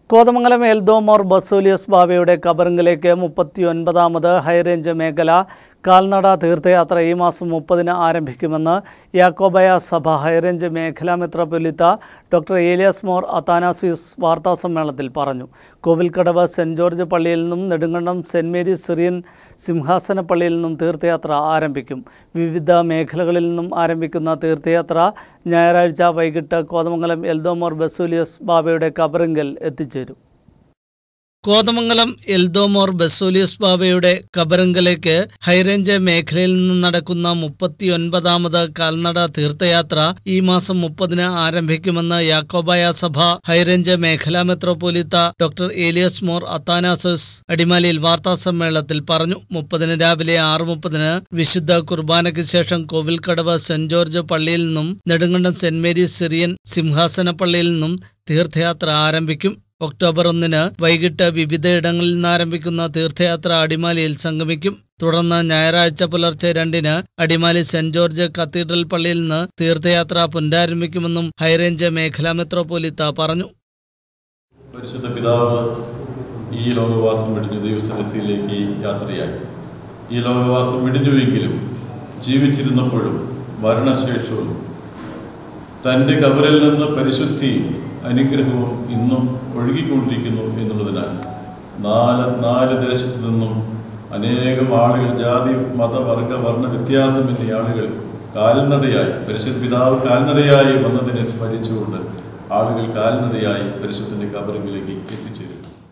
കോതമംഗലം എൽദോമോർ ബസൂലിയസ് ബാബയുടെ കബറിങ്കിലേക്ക് മുപ്പത്തി ഒൻപതാമത് ഹൈറേഞ്ച് മേഖല കാൽനട തീർത്ഥയാത്ര ഈ മാസം മുപ്പതിന് ആരംഭിക്കുമെന്ന് യാക്കോബയ സഭ ഹൈറേഞ്ച് മേഖലാ മെത്രോപൊലിത്ത ഡോക്ടർ ഏലിയാസ് മോർ അത്താനാസിസ് വാർത്താസമ്മേളനത്തിൽ പറഞ്ഞു കോവിൽക്കടവ് സെൻറ് ജോർജ് പള്ളിയിൽ നിന്നും നെടുങ്കണ്ടം സെൻറ് മേരീസ് സിറിയൻ സിംഹാസന പള്ളിയിൽ നിന്നും തീർത്ഥയാത്ര ആരംഭിക്കും വിവിധ മേഖലകളിൽ നിന്നും ആരംഭിക്കുന്ന തീർത്ഥയാത്ര ഞായറാഴ്ച വൈകിട്ട് കോതമംഗലം എൽദോമോർ ബസൂലിയസ് ബാബയുടെ കബറിങ്കൽ എത്തിച്ചേരും കോതമംഗലം എൽദോമോർ ബസോലിയസ് ബാബയുടെ കബറിങ്കലേക്ക് ഹൈറേഞ്ച് മേഖലയിൽ നിന്ന് നടക്കുന്ന മുപ്പത്തിയൊൻപതാമത് കാൽനട തീർത്ഥയാത്ര ഈ മാസം മുപ്പതിന് ആരംഭിക്കുമെന്ന് യാക്കോബായ സഭ ഹൈറേഞ്ച് മേഖലാ മെത്രോപൊലിത്ത ഡോക്ടർ ഏലിയസ് മോർ അത്താനാസസ് അടിമാലിയിൽ വാർത്താസമ്മേളനത്തിൽ പറഞ്ഞു മുപ്പതിന് രാവിലെ ആറ് മുപ്പതിന് വിശുദ്ധ കുർബാനയ്ക്ക് ശേഷം കോവിൽക്കടവ് സെന്റ് ജോർജ് പള്ളിയിൽ നിന്നും നെടുങ്കണ്ടം സെന്റ് മേരീസ് സിറിയൻ സിംഹാസന പള്ളിയിൽ നിന്നും തീർത്ഥയാത്ര ആരംഭിക്കും ഒക്ടോബർ ഒന്നിന് വൈകിട്ട് വിവിധയിടങ്ങളിൽ നിന്ന് ആരംഭിക്കുന്ന തീർത്ഥയാത്ര അടിമാലിയിൽ സംഗമിക്കും തുടർന്ന് ഞായറാഴ്ച പുലർച്ചെ രണ്ടിന് അടിമാലി സെന്റ് ജോർജ് കത്തീഡ്രൽ പള്ളിയിൽ നിന്ന് തീർത്ഥയാത്ര പുനരാരംഭിക്കുമെന്നും ഹൈറേഞ്ച് മേഖലാ മെത്രോപൊലിത്ത പറഞ്ഞു പരിശുദ്ധ പിതാവ് ഈ ലോകവാസം വെടിഞ്ഞ് ദൈവസന്നിധിയിലേക്ക് യാത്രയായി ഈ ലോകവാസം വെടിഞ്ഞുവെങ്കിലും ജീവിച്ചിരുന്നപ്പോഴും മരണശേഷവും തൻ്റെ കബറിൽ നിന്ന് പരിശുദ്ധിയും അനുഗ്രഹവും ഇന്നും ഒഴുകിക്കൊണ്ടിരിക്കുന്നു എന്നുള്ളതിനാൽ നാല് നാല് ദേശത്തു നിന്നും അനേകം ആളുകൾ ജാതി മത വർഗ വർണ്ണ വ്യത്യാസമെന്നീ ആളുകൾ കാൽനടയായി പരിശുദ്ധ പിതാവ് കാൽനടയായി വന്നതിനെ സ്മരിച്ചുകൊണ്ട് ആളുകൾ കാൽനടയായി പരിശുദ്ധന്റെ കബറിലേക്ക് എത്തിച്ചേരും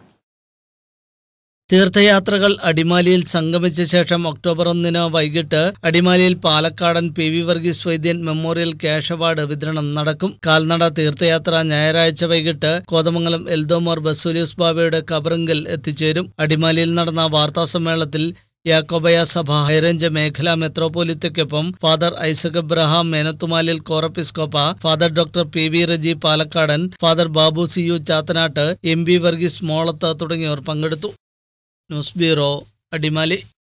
തീർത്ഥയാത്രകൾ അടിമാലിയിൽ സംഗമിച്ച ശേഷം ഒക്ടോബർ ഒന്നിന് വൈകിട്ട് അടിമാലിയിൽ പാലക്കാടൻ പി വി വർഗീസ് വൈദ്യൻ മെമ്മോറിയൽ ക്യാഷ് അവാർഡ് വിതരണം നടക്കും കാൽനട തീർത്ഥയാത്ര ഞായറാഴ്ച വൈകിട്ട് കോതമംഗലം എൽദോമോർ ബസൂലിയസ് ബാബയുടെ കബറിങ്കൽ എത്തിച്ചേരും അടിമാലിയിൽ നടന്ന വാർത്താസമ്മേളനത്തിൽ യാക്കോബയ സഭ ഹൈറേഞ്ച് മേഖലാ മെത്രോപൊലിത്തയ്ക്കൊപ്പം ഫാദർ ഐസക് എബ്രഹാം മേനത്തുമാലിൽ കോറപ്പിസ്കോപ്പ father doctor P V Reji Palakkadan father Babu C U Chathanattu M B Varghese Molath തുടങ്ങിയവർ പങ്കെടുത്തു ന്യൂസ് ബ്യൂറോ അടിമാലി